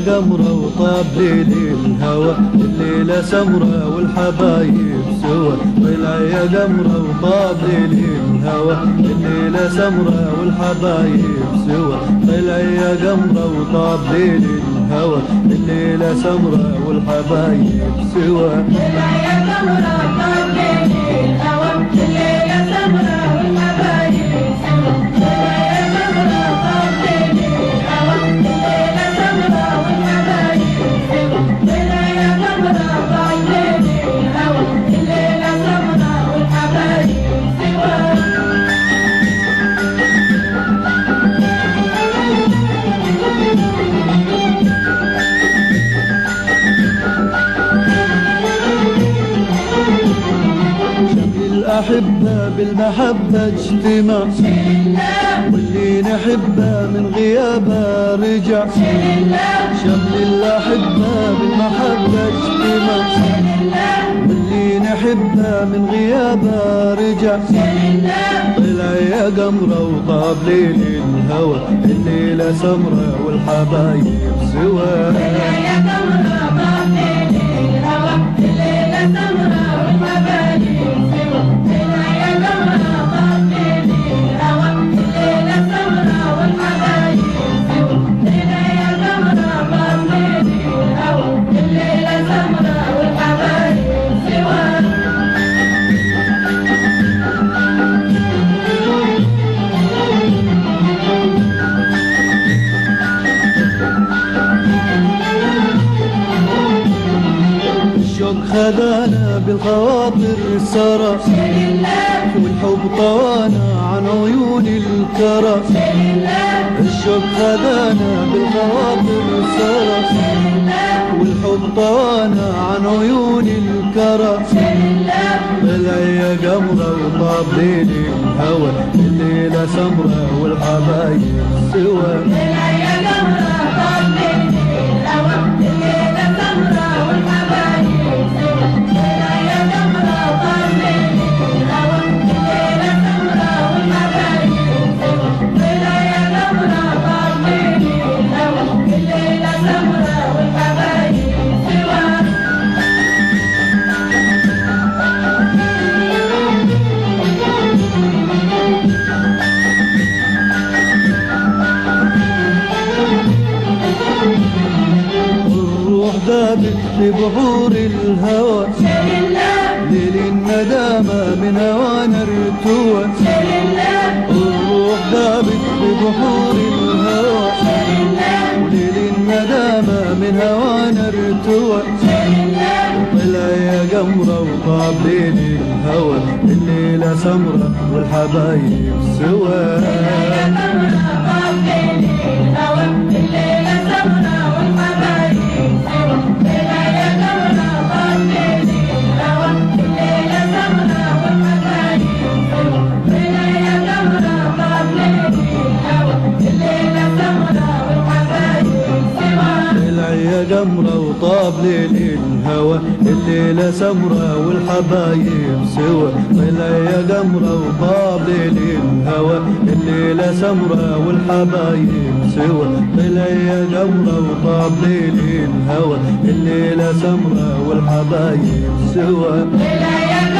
قمرة وطاب ليل الهوى الليلة سمرة والحبايب سوا طلع يا قمرة وطاب ليل الهوى الليلة سمرة والحبايب سوا طلع يا قمرة وطاب ليل الهوى الليلة سمرة والحبايب سوا طلع يا قمرة طاب ليل الهوى الليلة سمرة والحبايب سوا طلع يا قمرة طاب ليل الهوى الليلة سمرة والحبايب سوا طلع يا قمرة طاب ليل الهوى الليلة سمرة والحبايب سوا شمل الأحبة بالمحبة اجتمع واللي نحبه من غيابه رجع شمل الأحبة بالمحبة اجتمع واللي نحبه من غيابه رجع طلع يا قمرة وطاب ليل الهوى الليلة سمرة والحبايب سوا يا قمرة طاب ليل الهوى الليلة سمرة والحبايب سوا طلع يا قمرة طاب ليل الهوى الليلة سمرة والحبايب سوا طلع يا قمرة طاب ليل الهوى الليلة سمرة والحبايب سوا الشوق خدانا بالخواطر سرى والحب طوانا عن عيون الكرى الشوق خدانا بالخواطر سرى والحب طوانا عن عيون الكرى طلع يا قمرة وطاب ليل الهوى الليلة سمرة والحبايب سوا طلع يا قمرة طاب ليل الهوى الليلة سمرة والحبايب سوا طلع يا قمرة طاب ليل الهوى الليلة سمرة والحبايب سوا طلع يا قمرة طاب ليل الهوى الليلة سمرة والحبايب سوا الروح ذابت في بحور الهوى ليل الندامة من هوانا ارتوى الروح ذابت في بحور الهوى وليل الندامة من هوانا ارتوى طلع يا قمرة وطاب ليل الهوى الليلة سمرة والحبايب سوا طلع يا قمرة وطاب ليل الهوى الليلة سمرة والحبايب سوا طلع يا قمرة وطاب ليل الهوى الليلة سمرة والحبايب سوا طلع يا قمرة وطاب ليل الهوى الليلة سمرة والحبايب سوا طلع يا